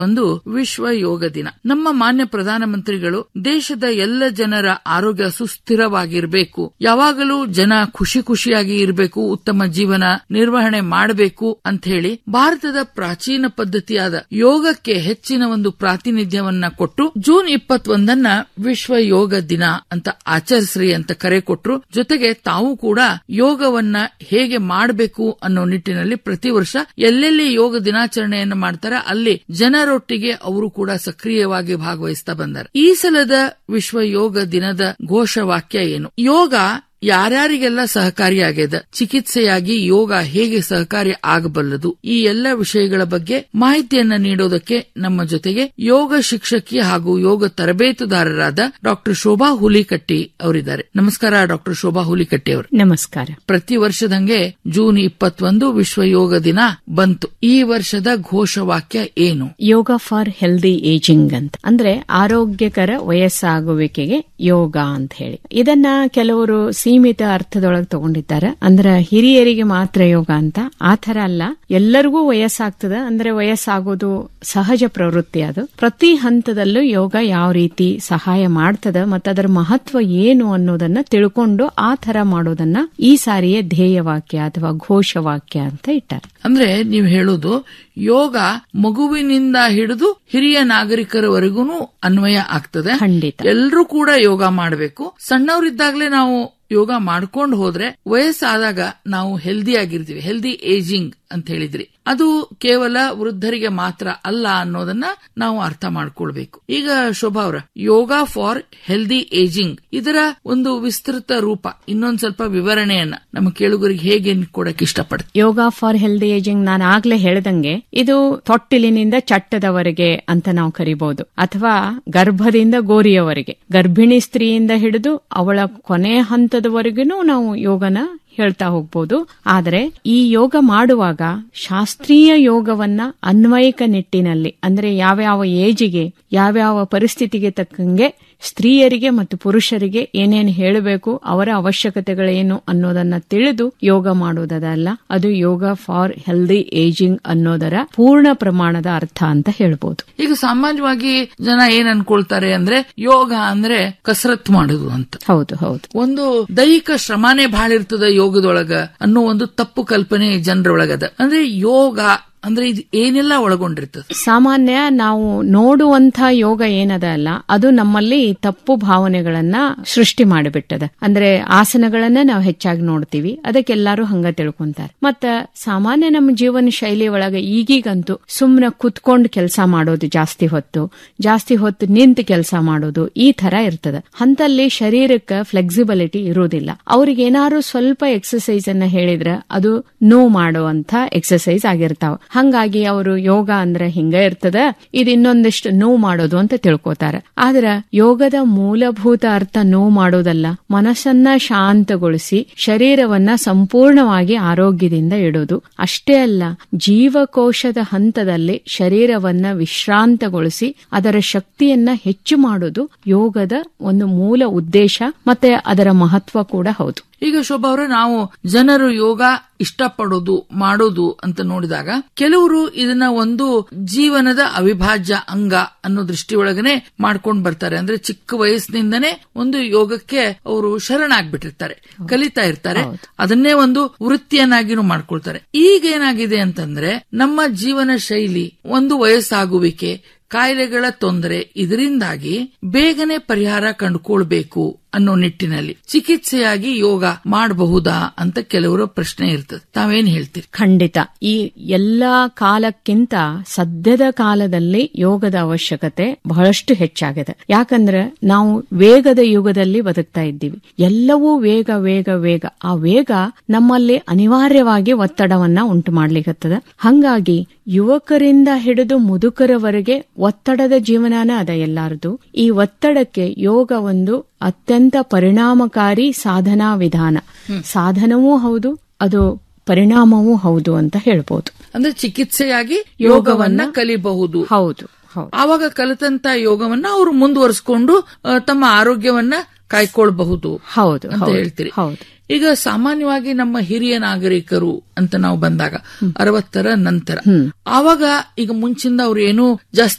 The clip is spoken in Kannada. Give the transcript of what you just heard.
ಒಂದು ವಿಶ್ವ ಯೋಗ ದಿನ ನಮ್ಮ ಮಾನ್ಯ ಪ್ರಧಾನಮಂತ್ರಿಗಳು ದೇಶದ ಎಲ್ಲ ಜನರ ಆರೋಗ್ಯ ಸುಸ್ಥಿರವಾಗಿರಬೇಕು ಯಾವಾಗಲೂ ಜನ ಖುಷಿ ಖುಷಿಯಾಗಿ ಇರಬೇಕು ಉತ್ತಮ ಜೀವನ ನಿರ್ವಹಣೆ ಮಾಡಬೇಕು ಅಂತ ಹೇಳಿ ಭಾರತದ ಪ್ರಾಚೀನ ಪದ್ಧತಿಯಾದ ಯೋಗಕ್ಕೆ ಹೆಚ್ಚಿನ ಒಂದು ಪ್ರಾತಿನಿಧ್ಯವನ್ನ ಕೊಟ್ಟು ಜೂನ್ ಇಪ್ಪತ್ತೊಂದನ್ನ ವಿಶ್ವ ಯೋಗ ದಿನ ಅಂತ ಆಚರಿಸ್ರಿ ಅಂತ ಕರೆ ಕೊಟ್ರು ಜೊತೆಗೆ ತಾವು ಕೂಡ ಯೋಗವನ್ನ ಹೇಗೆ ಮಾಡಬೇಕು ಅನ್ನೋ ನಿಟ್ಟಿನಲ್ಲಿ ಪ್ರತಿ ವರ್ಷ ಎಲ್ಲೆಲ್ಲಿ ಯೋಗ ದಿನಾಚರಣೆಯನ್ನು ಮಾಡ್ತಾರೆ ಅಲ್ಲಿ ಜನರೊಟ್ಟಿಗೆ ಅವರು ಕೂಡ ಸಕ್ರಿಯವಾಗಿ ಭಾಗವಹಿಸ್ತಾ ಬಂದಾರೆ ಈ ಸಲದ ವಿಶ್ವ ಯೋಗ ದಿನದ ಘೋಷವಾಕ್ಯ ಏನು ಯೋಗ ಯಾರ್ಯಾರಿಗೆಲ್ಲ ಸಹಕಾರಿಯಾಗಿದೆ ಚಿಕಿತ್ಸೆಯಾಗಿ ಯೋಗ ಹೇಗೆ ಸಹಕಾರಿ ಆಗಬಲ್ಲದು ಈ ಎಲ್ಲ ವಿಷಯಗಳ ಬಗ್ಗೆ ಮಾಹಿತಿಯನ್ನ ನೀಡೋದಕ್ಕೆ ನಮ್ಮ ಜೊತೆಗೆ ಯೋಗ ಶಿಕ್ಷಕಿ ಹಾಗೂ ಯೋಗ ತರಬೇತುದಾರರಾದ ಡಾಕ್ಟರ್ ಶೋಭಾ ಹುಲಿಕಟ್ಟಿ ಅವರಿದ್ದಾರೆ ನಮಸ್ಕಾರ ಡಾಕ್ಟರ್ ಶೋಭಾ ಹುಲಿಕಟ್ಟಿ ಅವರು ನಮಸ್ಕಾರ ಪ್ರತಿ ವರ್ಷದಂಗೆ ಜೂನ್ ಇಪ್ಪತ್ತೊಂದು ವಿಶ್ವ ಯೋಗ ದಿನ ಬಂತು ಈ ವರ್ಷದ ಘೋಷವಾಕ್ಯ ಏನು ಯೋಗ ಫಾರ್ ಹೆಲ್ದಿ ಏಜಿಂಗ್ ಅಂತ ಅಂದ್ರೆ ಆರೋಗ್ಯಕರ ವಯಸ್ಸಾಗುವಿಕೆಗೆ ಯೋಗ ಅಂತ ಹೇಳಿ ಇದನ್ನ ಕೆಲವರು ಸೀಮಿತ ಅರ್ಥದೊಳಗೆ ತಗೊಂಡಿದ್ದಾರೆ ಅಂದ್ರೆ ಹಿರಿಯರಿಗೆ ಮಾತ್ರ ಯೋಗ ಅಂತ ಆ ತರ ಅಲ್ಲ ಎಲ್ಲರಿಗೂ ವಯಸ್ಸಾಗ್ತದ ಅಂದ್ರೆ ವಯಸ್ಸಾಗೋದು ಸಹಜ ಪ್ರವೃತ್ತಿ ಅದು ಪ್ರತಿ ಹಂತದಲ್ಲೂ ಯೋಗ ಯಾವ ರೀತಿ ಸಹಾಯ ಮಾಡ್ತದ ಮತ್ತು ಅದರ ಮಹತ್ವ ಏನು ಅನ್ನೋದನ್ನ ತಿಳ್ಕೊಂಡು ಆ ತರ ಮಾಡೋದನ್ನ ಈ ಸಾರಿಯ ಧ್ಯೇಯವಾಕ್ಯ ಅಥವಾ ಘೋಷವಾಕ್ಯ ಅಂತ ಇಟ್ಟಾರೆ ಅಂದ್ರೆ ನೀವು ಹೇಳೋದು ಯೋಗ ಮಗುವಿನಿಂದ ಹಿಡಿದು ಹಿರಿಯ ನಾಗರಿಕರವರೆಗೂ ಅನ್ವಯ ಆಗ್ತದೆ ಖಂಡಿತ ಎಲ್ಲರೂ ಕೂಡ ಯೋಗ ಮಾಡಬೇಕು ಸಣ್ಣವರಿದ್ದಾಗಲೇ ನಾವು ಯೋಗ ಮಾಡ್ಕೊಂಡು ಹೋದ್ರೆ ವಯಸ್ಸಾದಾಗ ನಾವು ಹೆಲ್ದಿ ಆಗಿರ್ತೀವಿ ಹೆಲ್ದಿ ಏಜಿಂಗ್ ಅಂತ ಹೇಳಿದ್ರಿ ಅದು ಕೇವಲ ವೃದ್ಧರಿಗೆ ಮಾತ್ರ ಅಲ್ಲ ಅನ್ನೋದನ್ನ ನಾವು ಅರ್ಥ ಮಾಡ್ಕೊಳ್ಬೇಕು ಈಗ ಶೋಭಾ ಅವರ ಯೋಗ ಫಾರ್ ಹೆಲ್ದಿ ಏಜಿಂಗ್ ಇದರ ಒಂದು ವಿಸ್ತೃತ ರೂಪ ಇನ್ನೊಂದ್ ಸ್ವಲ್ಪ ವಿವರಣೆಯನ್ನ ನಮ್ಮ ಕೇಳುಗರಿಗೆ ಹೇಗೆ ಕೊಡಕ್ ಇಷ್ಟಪಡ್ತೀವಿ ಯೋಗ ಫಾರ್ ಹೆಲ್ದಿ ಏಜಿಂಗ್ ನಾನು ಆಗ್ಲೇ ಹೇಳ್ದಂಗೆ ಇದು ತೊಟ್ಟಿಲಿನಿಂದ ಚಟ್ಟದವರೆಗೆ ಅಂತ ನಾವು ಕರಿಬಹುದು ಅಥವಾ ಗರ್ಭದಿಂದ ಗೋರಿಯವರೆಗೆ ಗರ್ಭಿಣಿ ಸ್ತ್ರೀಯಿಂದ ಹಿಡಿದು ಅವಳ ಕೊನೆ ಹಂತದವರೆಗೂ ನಾವು ಯೋಗನ ಹೇಳ್ತಾ ಹೋಗ್ಬೋದು ಆದರೆ ಈ ಯೋಗ ಮಾಡುವಾಗ ಶಾಸ್ತ್ರೀಯ ಯೋಗವನ್ನ ಅನ್ವಯಿಕ ನಿಟ್ಟಿನಲ್ಲಿ ಅಂದ್ರೆ ಯಾವ್ಯಾವ ಏಜಿಗೆ ಯಾವ್ಯಾವ ಪರಿಸ್ಥಿತಿಗೆ ತಕ್ಕಂಗೆ ಸ್ತ್ರೀಯರಿಗೆ ಮತ್ತು ಪುರುಷರಿಗೆ ಏನೇನು ಹೇಳಬೇಕು ಅವರ ಅವಶ್ಯಕತೆಗಳೇನು ಅನ್ನೋದನ್ನ ತಿಳಿದು ಯೋಗ ಮಾಡೋದಲ್ಲ ಅದು ಯೋಗ ಫಾರ್ ಹೆಲ್ದಿ ಏಜಿಂಗ್ ಅನ್ನೋದರ ಪೂರ್ಣ ಪ್ರಮಾಣದ ಅರ್ಥ ಅಂತ ಹೇಳ್ಬೋದು ಈಗ ಸಾಮಾನ್ಯವಾಗಿ ಜನ ಏನ್ ಅನ್ಕೊಳ್ತಾರೆ ಅಂದ್ರೆ ಯೋಗ ಅಂದ್ರೆ ಕಸರತ್ ಮಾಡುದು ಅಂತ ಹೌದು ಹೌದು ಒಂದು ದೈಹಿಕ ಶ್ರಮನೇ ಬಹಳ ಇರ್ತದ ಯೋಗದೊಳಗ ಅನ್ನೋ ಒಂದು ತಪ್ಪು ಕಲ್ಪನೆ ಜನರೊಳಗದ ಅಂದ್ರೆ ಯೋಗ ಅಂದ್ರೆ ಇದು ಏನೆಲ್ಲ ಒಳಗೊಂಡಿರ್ತದೆ ಸಾಮಾನ್ಯ ನಾವು ನೋಡುವಂತ ಯೋಗ ಏನದ ಅಲ್ಲ ಅದು ನಮ್ಮಲ್ಲಿ ತಪ್ಪು ಭಾವನೆಗಳನ್ನ ಸೃಷ್ಟಿ ಮಾಡಿಬಿಟ್ಟದ ಅಂದ್ರೆ ಆಸನಗಳನ್ನ ನಾವು ಹೆಚ್ಚಾಗಿ ನೋಡ್ತೀವಿ ಅದಕ್ಕೆಲ್ಲಾರು ಹಂಗ ತಿಳ್ಕೊಂತಾರೆ ಮತ್ತ ಸಾಮಾನ್ಯ ನಮ್ಮ ಜೀವನ ಶೈಲಿ ಒಳಗ ಈಗೀಗಂತೂ ಸುಮ್ನೆ ಕುತ್ಕೊಂಡು ಕೆಲಸ ಮಾಡೋದು ಜಾಸ್ತಿ ಹೊತ್ತು ಜಾಸ್ತಿ ಹೊತ್ತು ನಿಂತು ಕೆಲಸ ಮಾಡೋದು ಈ ತರ ಇರ್ತದ ಅಂತಲ್ಲಿ ಶರೀರಕ್ಕೆ ಫ್ಲೆಕ್ಸಿಬಿಲಿಟಿ ಇರುವುದಿಲ್ಲ ಅವ್ರಿಗೆ ಏನಾದ್ರು ಸ್ವಲ್ಪ ಎಕ್ಸಸೈಸ್ ಅನ್ನ ಹೇಳಿದ್ರೆ ಅದು ನೋವು ಮಾಡುವಂತ ಎಕ್ಸಸೈಸ್ ಆಗಿರ್ತಾವ ಹಂಗಾಗಿ ಅವರು ಯೋಗ ಅಂದ್ರೆ ಹಿಂಗ ಇರ್ತದ ಇದು ಇನ್ನೊಂದಿಷ್ಟು ನೋವು ಮಾಡೋದು ಅಂತ ತಿಳ್ಕೊತಾರ ಆದ್ರ ಯೋಗದ ಮೂಲಭೂತ ಅರ್ಥ ನೋವು ಮಾಡೋದಲ್ಲ ಮನಸ್ಸನ್ನ ಶಾಂತಗೊಳಿಸಿ ಶರೀರವನ್ನ ಸಂಪೂರ್ಣವಾಗಿ ಆರೋಗ್ಯದಿಂದ ಇಡೋದು ಅಷ್ಟೇ ಅಲ್ಲ ಜೀವಕೋಶದ ಹಂತದಲ್ಲಿ ಶರೀರವನ್ನ ವಿಶ್ರಾಂತಗೊಳಿಸಿ ಅದರ ಶಕ್ತಿಯನ್ನ ಹೆಚ್ಚು ಮಾಡೋದು ಯೋಗದ ಒಂದು ಮೂಲ ಉದ್ದೇಶ ಮತ್ತೆ ಅದರ ಮಹತ್ವ ಕೂಡ ಹೌದು ಈಗ ಶೋಭಾ ಅವರೇ ನಾವು ಜನರು ಯೋಗ ಇಷ್ಟಪಡೋದು ಮಾಡೋದು ಅಂತ ನೋಡಿದಾಗ ಕೆಲವರು ಇದನ್ನ ಒಂದು ಜೀವನದ ಅವಿಭಾಜ್ಯ ಅಂಗ ಅನ್ನೋ ದೃಷ್ಟಿಯೊಳಗನೆ ಮಾಡ್ಕೊಂಡ್ ಬರ್ತಾರೆ ಅಂದ್ರೆ ಚಿಕ್ಕ ವಯಸ್ಸಿನಿಂದನೇ ಒಂದು ಯೋಗಕ್ಕೆ ಅವರು ಶರಣಾಗ್ಬಿಟ್ಟಿರ್ತಾರೆ ಕಲಿತಾ ಇರ್ತಾರೆ ಅದನ್ನೇ ಒಂದು ವೃತ್ತಿಯನ್ನಾಗಿನೂ ಮಾಡ್ಕೊಳ್ತಾರೆ ಈಗ ಏನಾಗಿದೆ ಅಂತಂದ್ರೆ ನಮ್ಮ ಜೀವನ ಶೈಲಿ ಒಂದು ವಯಸ್ಸಾಗುವಿಕೆ ಕಾಯಿಲೆಗಳ ತೊಂದರೆ ಇದರಿಂದಾಗಿ ಬೇಗನೆ ಪರಿಹಾರ ಕಂಡುಕೊಳ್ಬೇಕು ಅನ್ನೋ ನಿಟ್ಟಿನಲ್ಲಿ ಚಿಕಿತ್ಸೆಯಾಗಿ ಯೋಗ ಮಾಡಬಹುದಾ ಅಂತ ಕೆಲವರ ಪ್ರಶ್ನೆ ಇರ್ತದೆ ತಾವೇನ್ ಹೇಳ್ತೀರಿ ಖಂಡಿತ ಈ ಎಲ್ಲಾ ಕಾಲಕ್ಕಿಂತ ಸದ್ಯದ ಕಾಲದಲ್ಲಿ ಯೋಗದ ಅವಶ್ಯಕತೆ ಬಹಳಷ್ಟು ಹೆಚ್ಚಾಗಿದೆ ಯಾಕಂದ್ರೆ ನಾವು ವೇಗದ ಯುಗದಲ್ಲಿ ಬದುಕ್ತಾ ಇದ್ದೀವಿ ಎಲ್ಲವೂ ವೇಗ ವೇಗ ವೇಗ ಆ ವೇಗ ನಮ್ಮಲ್ಲಿ ಅನಿವಾರ್ಯವಾಗಿ ಒತ್ತಡವನ್ನ ಉಂಟು ಮಾಡ್ಲಿಕ್ಕತ್ತದ ಹಂಗಾಗಿ ಯುವಕರಿಂದ ಹಿಡಿದು ಮುದುಕರವರೆಗೆ ಒತ್ತಡದ ಜೀವನನ ಅದ ಎಲ್ಲಾರದು ಈ ಒತ್ತಡಕ್ಕೆ ಯೋಗ ಒಂದು ಅತ್ಯಂತ ಪರಿಣಾಮಕಾರಿ ಸಾಧನಾ ವಿಧಾನ ಸಾಧನವೂ ಹೌದು ಅದು ಪರಿಣಾಮವೂ ಹೌದು ಅಂತ ಹೇಳ್ಬೋದು ಅಂದ್ರೆ ಚಿಕಿತ್ಸೆಯಾಗಿ ಯೋಗವನ್ನ ಕಲಿಬಹುದು ಹೌದು ಹೌದು ಆವಾಗ ಕಲಿತಂತ ಯೋಗವನ್ನ ಅವರು ಮುಂದುವರಿಸಿಕೊಂಡು ತಮ್ಮ ಆರೋಗ್ಯವನ್ನ ಕಾಯ್ಕೊಳ್ಬಹುದು ಹೌದು ಅಂತ ಹೌದು ಹೇಳ್ತೀರಿ ಹೌದು ಈಗ ಸಾಮಾನ್ಯವಾಗಿ ನಮ್ಮ ಹಿರಿಯ ನಾಗರಿಕರು ಅಂತ ನಾವು ಬಂದಾಗ ಅರವತ್ತರ ನಂತರ ಆವಾಗ ಈಗ ಮುಂಚಿಂದ ಅವ್ರು ಏನೂ ಜಾಸ್ತಿ